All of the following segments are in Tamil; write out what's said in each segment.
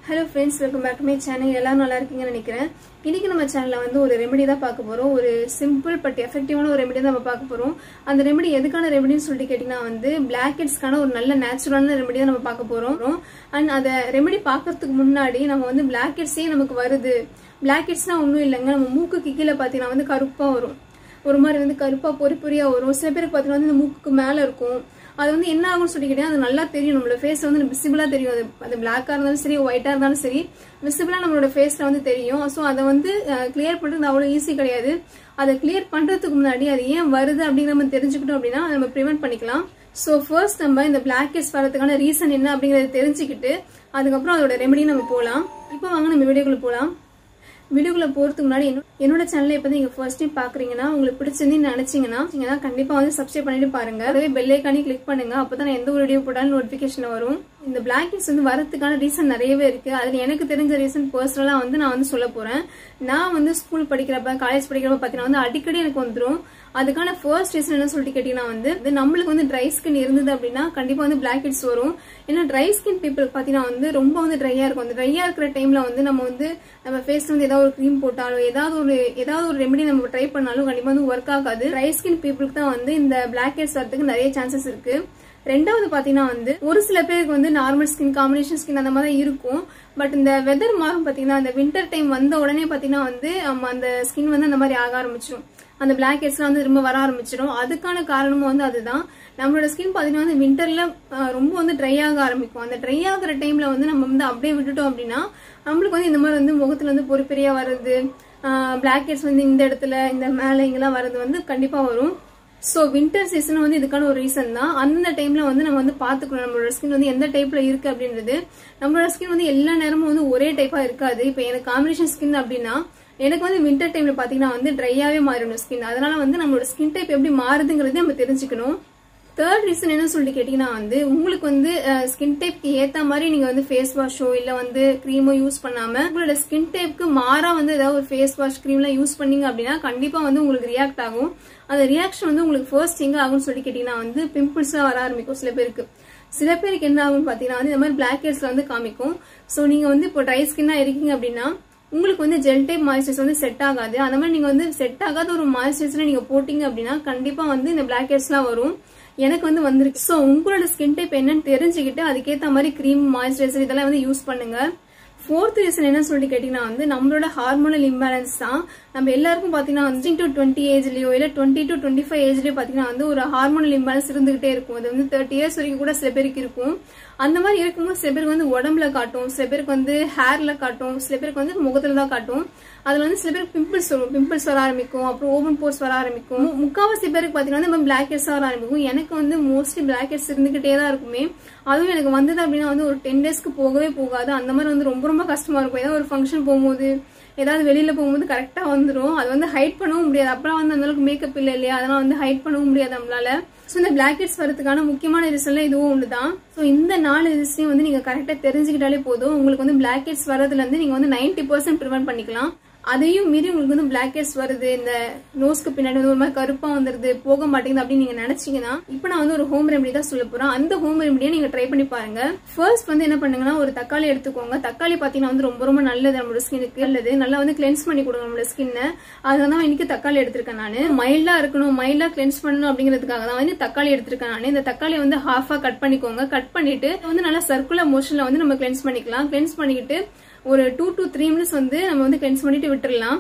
Hello friends welcome back to my channel எல்லாரும் நல்லா இருக்கீங்கன்னு நினைக்கிறேன் இன்னைக்கு நம்ம சேனலில் வந்து ஒரு ரெமெடி தான் பார்க்க போகிறோம் ஒரு சிம்பிள் பட் எஃபெக்டிவான ஒரு ரெமெடி தான் நம்ம பார்க்க போகிறோம் அந்த ரெமெடி எதுக்கான ரெமெடின்னு சொல்லிட்டு கேட்டிங்கன்னா வந்து பிளாக் ஹெட்ஸ்க்கான ஒரு நல்ல நேச்சுரலான ரெமெடி தான் நம்ம பார்க்க போகிறோம் அண்ட் அதை ரெமெடி பார்க்கறதுக்கு முன்னாடி நம்ம வந்து பிளாக் ஹெட்ஸே நமக்கு வருது பிளாக் ஹெட்ஸ்னா ஒன்றும் இல்லைங்க நம்ம மூக்குக்கு கீழே பார்த்தீங்கன்னா வந்து கருப்பாக வரும் ஒரு மாதிரி வந்து கருப்பாக பொறி பொறியாக வரும் சில பேருக்கு பார்த்தீங்கன்னா வந்து இந்த மூக்குக்கு மேலே இருக்கும் அது வந்து என்ன ஆகும்னு சொல்லிக்கிட்டே அது நல்லா தெரியும் நம்மளோட ஃபேஸ் வந்து விசிபிளா தெரியும் அது அது பிளாக்கா இருந்தாலும் சரி ஒயிட்டா இருந்தாலும் சரி விசிபிளா நம்மளோட ஃபேஸ்ல வந்து தெரியும் ஸோ அதை வந்து கிளியர் பண்றது அவ்வளோ ஈஸி கிடையாது அதை கிளியர் பண்றதுக்கு முன்னாடி அது ஏன் வருது அப்படின்னு நம்ம தெரிஞ்சுக்கிட்டோம் அப்படின்னா அதை நம்ம ப்ரிவென்ட் பண்ணிக்கலாம் ஸோ ஃபர்ஸ்ட் நம்ம இந்த பிளாக் ஹெட்ஸ் வரதுக்கான ரீசன் என்ன அப்படிங்கறத தெரிஞ்சுக்கிட்டு அதுக்கப்புறம் அதோட ரெமெடி நம்ம போகலாம் இப்போ வாங்க நம்ம வீடியோக்குள்ள போகலாம் வீடியோக்குள்ள போறதுக்கு முன்னாடி என்னோ- என்னோட சேனலை இப்போ நீங்க ஃபர்ஸ்ட் டைம் பாக்குறீங்கன்னா உங்களுக்கு பிடிச்சிருந்து நினைச்சீங்கன்னா நீங்க கண்டிப்பா வந்து சப்ஸ்கிரைப் பண்ணிட்டு பாருங்க அதே பெல் ஐக்கானே கிளிக் பண்ணுங்க அப்பதான் நான் எந்த ஒரு வீடியோ போட்டாலும் நோட்டிபிகேஷன் வரும் இந்த பிளாக்கெட்ஸ் வந்து வரதுக்கான ரீசன் நிறையவே இருக்கு அதுல எனக்கு தெரிஞ்ச ரீசன் பர்சனலா வந்து நான் வந்து சொல்ல போறேன் நான் வந்து ஸ்கூல் படிக்கிறப்ப காலேஜ் படிக்கிறப்ப பாத்தீங்கன்னா வந்து அடிக்கடி எனக்கு வந்துரும் அதுக்கான ஃபர்ஸ்ட் ரீசன் என்ன சொல்லிட்டு கேட்டீங்கன்னா வந்து இது நம்மளுக்கு வந்து ட்ரை ஸ்கின் இருந்தது அப்படின்னா கண்டிப்பா வந்து பிளாக் ஹெட்ஸ் வரும் ஏன்னா ட்ரை ஸ்கின் பீப்புள் பாத்தீங்கன்னா வந்து ரொம்ப வந்து ட்ரையா இருக்கும் அந்த ட்ரையா இருக்கிற டைம்ல வந்து நம்ம வந்து நம்ம ஃபேஸ்ல வந்து ஏதாவது ஒரு க்ரீம் போட்டாலும் ஏதாவது ஒரு ஏதாவது ஒரு ரெமெடி நம்ம ட்ரை பண்ணாலும் கண்டிப்பா வந்து ஒர்க் ஆகாது ட்ரை ஸ்கின் பீப்புளுக்கு தான் வந்து இந்த பிளாக் ஹெட்ஸ் வரதுக்கு நிறைய சான்சஸ் இருக்கு ரெண்டாவது பாத்தீங்கன்னா வந்து ஒரு சில பேருக்கு வந்து நார்மல் ஸ்கின் காம்பினேஷன் ஸ்கின் அந்த மாதிரி தான் இருக்கும் பட் இந்த வெதர் மாறும் பாத்தீங்கன்னா இந்த வின்டர் டைம் வந்த உடனே பாத்தீங்கன்னா வந்து ஆமா, அந்த ஸ்கின் வந்து அந்த மாதிரி ஆக ஆரம்பிச்சிடும் அந்த பிளாக் ஹெட்ஸ்லாம் வந்து திரும்ப வர ஆரம்பிச்சிடும் அதுக்கான காரணமும் வந்து அதுதான் நம்மளோட ஸ்கின் பாத்தீங்கன்னா வந்து வின்டர்ல ரொம்ப வந்து ட்ரை ஆக ஆரம்பிக்கும் அந்த ட்ரை ஆகுற டைம்ல வந்து நம்ம வந்து அப்படியே விட்டுட்டோம் அப்படின்னா நம்மளுக்கு வந்து இந்த மாதிரி வந்து முகத்துல வந்து பொறி பெரியா வருது பிளாக் ஹெட்ஸ் வந்து இந்த இடத்துல இந்த மேலே இங்கெல்லாம் வர்றது வந்து கண்டிப்பா வரும் ஸோ வின்டர் சீசன் வந்து இதுக்கான ஒரு ரீசன் தான் அந்த டைம்ல வந்து நம்ம வந்து பாத்துக்கணும் நம்மளோட ஸ்கின் வந்து எந்த டைப்ல இருக்கு அப்படின்றது நம்மளோட ஸ்கின் வந்து எல்லா நேரமும் வந்து ஒரே டைப்பா இருக்காது இப்போ எனக்கு காம்பினேஷன் ஸ்கின் அப்படின்னா எனக்கு வந்து வின்டர் டைம்ல பாத்தீங்கன்னா வந்து ட்ரையாவே மாறிடும் ஸ்கின் அதனால வந்து நம்மளோட ஸ்கின் டைப் எப்படி மாறுதுங்கிறது நம்ம தெரிஞ்சுக்கணும் தேர்ட் ரீசன் என்ன சொல்லிட்டு கேட்டீங்கன்னா வந்து உங்களுக்கு வந்து ஸ்கின் டைப்க்கு ஏத்த மாதிரி நீங்க வந்து ஃபேஸ் வாஷோ இல்ல வந்து க்ரீமோ யூஸ் பண்ணாம உங்களோட ஸ்கின் டைப்க்கு மாறா வந்து ஏதாவது ஒரு ஃபேஸ் வாஷ் க்ரீம்லாம் யூஸ் பண்ணீங்க அப்படின்னா கண்டிப்பா வந்து உங்களுக்கு ரியாக்ட் ஆகும் அந்த ரியாக்ஷன் வந்து உங்களுக்கு ஃபர்ஸ்ட் எங்க ஆகும்னு சொல்லி கேட்டீங்கன்னா வந்து பிம்பிள்ஸ்லாம் வர ஆரம்பிக்கும் சில பேருக்கு சில பேருக்கு என்ன ஆகும்னு பாத்தீங்கன்னா வந்து இந்த மாதிரி பிளாக் ஹெட்ஸ்ல வந்து காமிக்கும் சோ நீங்க வந்து இப்போ ட்ரை ஸ்கின்னா இருக்கீங்க அப்படின்னா உங்களுக்கு வந்து ஜெல் டைப் மாய்ஸ்சரைஸ் வந்து செட் ஆகாது அந்த மாதிரி நீங்க வந்து செட் ஆகாத ஒரு மாய்ஸ்சரைசர் நீங்க போட்டீங்க அப்படின்னா கண்டிப்பா வந்து இந்த பிளாக் ஹெட்ஸ்லாம் வரும் எனக்கு வந்து வந்திருக்கு சோ உங்களோட ஸ்கின் டைப் என்னன்னு தெரிஞ்சுக்கிட்டு அதுக்கேத்த மாதிரி க்ரீம் மாய்ஸ்சரைசர் இதெல்லாம் வந்து யூஸ் பண்ணுங்க ஃபோர்த் ரீசன் என்ன சொல்லி கேட்டீங்கன்னா வந்து நம்மளோட ஹார்மோனல் இம்பேலன்ஸ் தான் நம்ம எல்லாருக்கும் பாத்தீங்கன்னா வந்து டு டுவெண்ட்டி ஏஜ்லயோ இல்ல டுவெண்ட்டி டு டுவெண்ட்டி ஃபைவ் ஏஜ்லயோ பாத்தீங்கன்னா வந்து ஒரு ஹார்மோனல் இம்பேலன்ஸ் இருந்துகிட்டே இருக்கும் அது வந்து தேர்ட்டி இயர்ஸ் வரைக்கும் கூட சில பேருக்கு இருக்கும் அந்த மாதிரி இருக்கும்போது சில பேருக்கு வந்து உடம்புல காட்டும் சில பேருக்கு வந்து ஹேர்ல காட்டும் சில பேருக்கு வந்து முகத்துல தான் காட்டும் அதுல வந்து சில பேருக்கு பிம்பிள்ஸ் வரும் பிம்பிள்ஸ் வர ஆரம்பிக்கும் அப்புறம் ஓவன் போர்ஸ் வர ஆரம்பிக்கும் மு- முக்காவாசி பேருக்கு பாத்தீங்கன்னா இந்த பிளாக் ஹெட்ஸ் வர ஆரம்பிக்கும் எனக்கு வந்து மோஸ்ட்லி பிளாக் ஹெட்ஸ் இருந்துகிட்டே தான் இருக்குமே அதுவும் எனக்கு வந்தது அப்படின்னா வந்து ஒரு டென் டேஸ்க்கு போகவே போகாது அந்த மாதிரி வந்து ரொம்ப ரொம்ப கஷ்டமா இருக்கும் ஏதாவது ஒரு ஃபங்க்ஷன் போகும்போது ஏதாவது வெளியில போகும்போது கரெக்டா வந்துரும் அது வந்து ஹைட் பண்ணவும் முடியாது அப்புறம் வந்து அந்த அளவுக்கு மேக்கப் இல்ல இல்லையா அதெல்லாம் வந்து ஹைட் பண்ணவும் முடியாது நம்மளால ஸோ இந்த பிளாக் ஹெட்ஸ் வரதுக்கான முக்கியமான ரீசன்ல இதுவும் ஒண்ணுதான் ஸோ இந்த நாலு ரீசனையும் வந்து நீங்க கரெக்டா தெரிஞ்சுக்கிட்டாலே போதும் உங்களுக்கு வந்து பிளாக் ஹெட்ஸ் வரதுல இருந்து நீங்க வந்து நைன்டி பர்சன்ட் ப்ரிவென்ட் பண்ணிக்கலாம் அதையும் மீறி உங்களுக்கு வந்து பிளாக் ஹெட்ஸ் வருது இந்த நோஸ்க்கு பின்னாடி வந்து ஒரு மாதிரி கருப்பா வந்துருது போக மாட்டேங்குது அப்படின்னு நீங்க நினைச்சீங்கன்னா இப்போ நான் வந்து ஒரு ஹோம் ரெமெடி தான் சொல்ல போறேன் அந்த ஹோம் ரெமெடியை நீங்க ட்ரை பண்ணி பாருங்க ஃபர்ஸ்ட் வந்து என்ன பண்ணுங்கன்னா ஒரு தக்காளி எடுத்துக்கோங்க தக்காளி பாத்தீங்கன்னா வந்து ரொம்ப ரொம்ப நல்லது நம்மளோட ஸ்கினுக்கு நல்லது நல்லா வந்து கிளென்ஸ் பண்ணி கொடுங்க நம்மளோட ஸ்கின்னை அதுதான் இன்னைக்கு தக்காளி எடுத்திருக்கேன் நான் மைல்டா இருக்கணும் மைல்டா கிளென்ஸ் பண்ணணும் அப்படிங்கிறதுக்காக தான் வந்து தக்காளி எடுத்திருக்கேன் நான் இந்த தக்காளி வந்து ஹாஃபா கட் பண்ணிக்கோங்க கட் பண்ணிட்டு வந்து நல்லா சர்க்குலர் மோஷன்ல வந்து நம்ம கிளென்ஸ் பண்ணிக்கலாம் கிளென்ஸ் பண்ணிக்கிட்டு ஒரு டூ டு த்ரீ மினிட்ஸ் வந்து நம்ம வந்து கிளென்ஸ் பண்ணிட்டு விட்டுறலாம்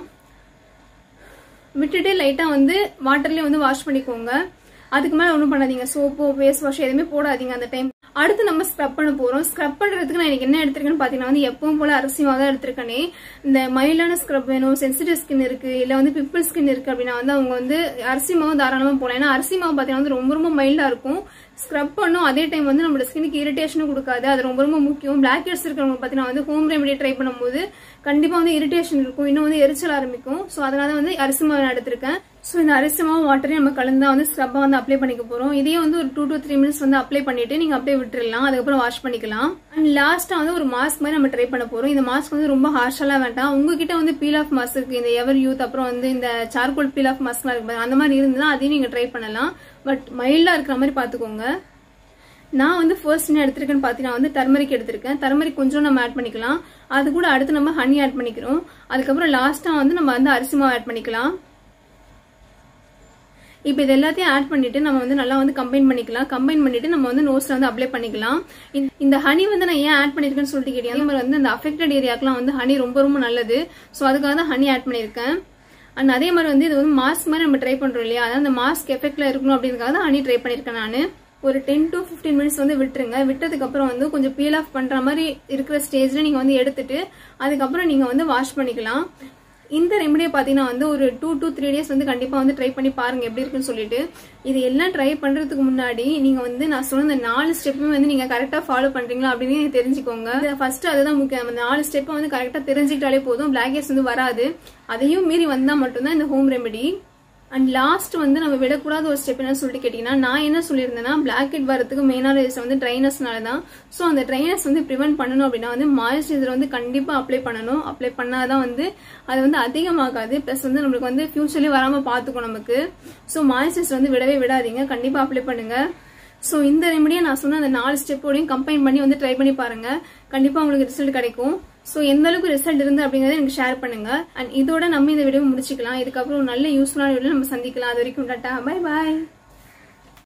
விட்டுட்டு லைட்டா வந்து வாட்டர்லயே வந்து வாஷ் பண்ணிக்கோங்க அதுக்கு மேல ஒண்ணும் பண்ணாதீங்க சோப்போ ஃபேஸ் வாஷ் எதுவுமே போடாதீங்க அந்த டைம் அடுத்து நம்ம ஸ்க்ரப் பண்ண போறோம் ஸ்க்ரப் பண்றதுக்கு நான் எனக்கு என்ன எடுத்திருக்கேன்னு பாத்தீங்கன்னா வந்து எப்பவும் போல அரிசி மாவு தான் எடுத்திருக்கேனே இந்த மைல்டான ஸ்க்ரப் வேணும் சென்சிட்டிவ் ஸ்கின் இருக்கு இல்ல வந்து பிம்பிள் ஸ்கின் இருக்கு அப்படின்னா வந்து அவங்க வந்து அரிசி மாவு தாராளமா போலாம் ஏன்னா அரிசி மாவு பாத்தீங்கன்னா வந்து ரொம்ப ரொம்ப மைல்டா இருக்கும் ஸ்க்ரப் பண்ணும் அதே டைம் வந்து நம்மளோட ஸ்கினுக்கு இரிட்டேஷனும் கொடுக்காது அது ரொம்ப ரொம்ப முக்கியம் பிளாக் ஹெட்ஸ் இருக்கிறவங்க பாத்தீங்கன்னா வந்து ஹோம் ரெமெடி ட்ரை பண்ணும்போது கண்டிப்பா வந்து இரிட்டேஷன் இருக்கும் இன்னும் வந்து எரிச்சல் ஆரம்பிக்கும் சோ அதனால வந்து அரிசி மாவு நான் எடுத்திருக்கேன் சோ இந்த அரிசி மாவு வாட்டரையும் நம்ம கலந்தா வந்து ஸ்க்ரப்பா வந்து அப்ளை பண்ணிக்க போறோம் இதே வந்து ஒரு டூ டு த்ரீ மினிட்ஸ் வந்து அப்ளை பண்ணிட்டு நீங்க அப்படியே விட்டுறலாம் அதுக்கப்புறம் வாஷ் பண்ணிக்கலாம் அண்ட் லாஸ்டா வந்து ஒரு மாஸ்க் மாதிரி நம்ம ட்ரை பண்ண போறோம் இந்த மாஸ்க் வந்து ரொம்ப ஹார்ஷெல்லாம் வேண்டாம் உங்ககிட்ட வந்து பீல் ஆஃப் மாஸ்க் இருக்கு இந்த எவர் யூத் அப்புறம் வந்து இந்த சார்கோல் பீல் ஆஃப் மாஸ்க்லாம் இருக்கு பாருங்க. அந்த மாதிரி இருந்ததுன்னா அதையும் நீங்க ட்ரை பண்ணலாம் பட் மைல்டா இருக்கிற மாதிரி பாத்துக்கோங்க நான் வந்து ஃபர்ஸ்ட் என்ன எடுத்திருக்கேன்னு பார்த்தீங்கன்னா வந்து டர்மரிக் எடுத்திருக்கேன் டர்மரிக் கொஞ்சம் நம்ம ஆட் பண்ணிக்கலாம் அது கூட அடுத்து நம்ம ஹனி ஆட் பண்ணிக்கிறோம் அதுக்கப்புறம் லாஸ்ட்டாக வந்து நம்ம வந்து அரிசி மாவு ஆட் பண்ணிக்கலாம் இப்போ இது எல்லாத்தையும் ஆட் பண்ணிட்டு நம்ம வந்து நல்லா வந்து கம்பைன் பண்ணிக்கலாம் கம்பைன் பண்ணிட்டு நம்ம வந்து நோஸ்ல வந்து அப்ளை பண்ணிக்கலாம் இந்த- இந்த ஹனி வந்து நான் ஏன் ஆட் பண்ணிருக்கேன்னு சொல்லிட்டு கேட்டீங்க அதே மாதிரி வந்து அந்த அஃபெக்டட் ஏரியாக்கெல்லாம் வந்து ஹனி ரொம்ப ரொம்ப நல்லது ஸோ அதுக்காக தான் ஹனி ஆட் பண்ணியிருக்கேன் அண்ட் அதே மாதிரி வந்து இது வந்து மாஸ்க் மாதிரி நம்ம ட்ரை பண்றோம் இல்லையா அதாவது அந்த மாஸ்க் எஃபெக்ட்ல இருக்கணும் அப்படின்றதுக்காக தான் ஹனி ட்ரை பண்ணியிருக்கேன் நான் ஒரு டென் டு 15 மினிட்ஸ் வந்து விட்டுருங்க விட்டதுக்கு அப்புறம் வந்து கொஞ்சம் பீல் ஆஃப் பண்ற மாதிரி இருக்கிற ஸ்டேஜ்ல நீங்க வந்து எடுத்துட்டு அதுக்கப்புறம் நீங்க வந்து வாஷ் பண்ணிக்கலாம் இந்த ரெமடியை பார்த்தீங்கன்னா வந்து ஒரு டூ to த்ரீ டேஸ் வந்து கண்டிப்பாக வந்து ட்ரை பண்ணி பாருங்க எப்படி இருக்குன்னு சொல்லிட்டு இது எல்லாம் ட்ரை பண்றதுக்கு முன்னாடி நீங்க வந்து நான் சொன்ன இந்த நாலு ஸ்டெப்புமே வந்து நீங்க கரெக்டாக ஃபாலோ பண்றீங்களா அப்படின்னு நீங்க தெரிஞ்சுக்கோங்க ஃபர்ஸ்ட் அதுதான் முக்கியம் அந்த நாலு ஸ்டெப்பை வந்து கரெக்டாக தெரிஞ்சுக்கிட்டாலே போதும் பிளாக் ஹெட்ஸ் வந்து வராது அதையும் மீறி வந்தா மட்டும்தான் இந்த ஹோம் ரெமெடி அண்ட் லாஸ்ட் வந்து நம்ம விடக்கூடாத ஒரு ஸ்டெப் என்ன சொல்லிட்டு கேட்டீங்கன்னா நான் என்ன சொல்லியிருந்தேன்னா பிளாக் ஹெட் வரதுக்கு மெயினான ரீசன் வந்து ட்ரைனஸ்னால தான் ஸோ அந்த ட்ரைனஸ் வந்து ப்ரிவென்ட் பண்ணணும் அப்படின்னா வந்து மாய்ஸ்சரைசர் வந்து கண்டிப்பாக அப்ளை பண்ணணும் அப்ளை பண்ணாதான் வந்து அது வந்து அதிகமாகாது ப்ளஸ் வந்து நம்மளுக்கு வந்து ஃபியூச்சர்லேயே வராமல் பார்த்துக்கும் நமக்கு ஸோ மாய்ஸ்சரைசர் வந்து விடவே விடாதீங்க கண்டிப்பாக அப்ளை பண்ணுங்க ஸோ இந்த ரெமடியை நான் சொன்ன அந்த நாலு ஸ்டெப்போடையும் கம்பைன் பண்ணி வந்து ட்ரை பண்ணி பாருங்க கண்டிப்பாக உங்களுக்கு ரிசல்ட் கிடைக்கும் ஸோ எந்த அளவுக்கு ரிசல்ட் இருந்து அப்படிங்கறத எனக்கு ஷேர் பண்ணுங்க அண்ட் இதோட நம்ம இந்த வீடியோ முடிச்சுக்கலாம் இதுக்கப்புறம் ஒரு நல்ல யூஸ்ஃபுல்லான வீடியோ நம்ம சந்திக்கலாம் அது வரைக்கும் டாட்டா பை பாய்